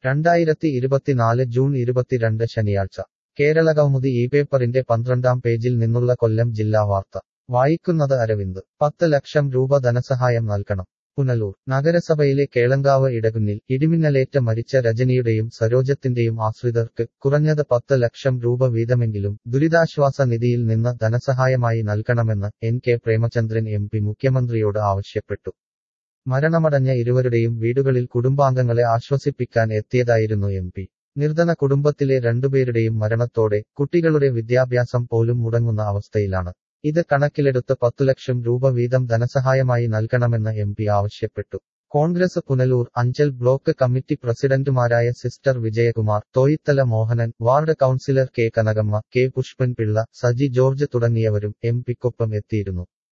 രണ്ടായിരത്തി ഇരുപത്തിനാല് ജൂൺ ഇരുപത്തിരണ്ട് ശനിയാഴ്ച കേരള കൗമുദി ഈ പേപ്പറിന്റെ പന്ത്രണ്ടാം പേജിൽ നിന്നുള്ള കൊല്ലം ജില്ലാ വാർത്ത വായിക്കുന്നത് അരവിന്ദ് പത്ത് ലക്ഷം രൂപ ധനസഹായം നൽകണം പുനലൂർ നഗരസഭയിലെ കേളങ്കാവ് ഇടകുന്നിൽ ഇടിമിന്നലേറ്റ് മരിച്ച രജനിയുടെയും സരോജത്തിന്റെയും ആശ്രിതർക്ക് കുറഞ്ഞത് പത്ത് ലക്ഷം രൂപ വീതമെങ്കിലും ദുരിതാശ്വാസ നിധിയിൽ നിന്ന് ധനസഹായമായി നൽകണമെന്ന് N K Premachandran M P മുഖ്യമന്ത്രിയോട് ആവശ്യപ്പെട്ടു മരണമടഞ്ഞ ഇരുവരുടെയും വീടുകളിൽ കുടുംബാംഗങ്ങളെ ആശ്വസിപ്പിക്കാൻ എത്തിയതായിരുന്നു എം പി നിർധന കുടുംബത്തിലെ രണ്ടുപേരുടെയും മരണത്തോടെ കുട്ടികളുടെ വിദ്യാഭ്യാസം പോലും മുടങ്ങുന്ന അവസ്ഥയിലാണ് ഇത് കണക്കിലെടുത്ത് പത്തുലക്ഷം രൂപ വീതം ധനസഹായമായി നൽകണമെന്ന് എം പി ആവശ്യപ്പെട്ടു കോൺഗ്രസ് പുനലൂർ അഞ്ചൽ ബ്ലോക്ക് കമ്മിറ്റി പ്രസിഡന്റുമാരായ sister Vijayakumar Thoyithala Mohanan ward councillor K Kanakamma K Pushpan Pillai Saji George തുടങ്ങിയവരും എം പിക്കൊപ്പം എത്തിയിരുന്നു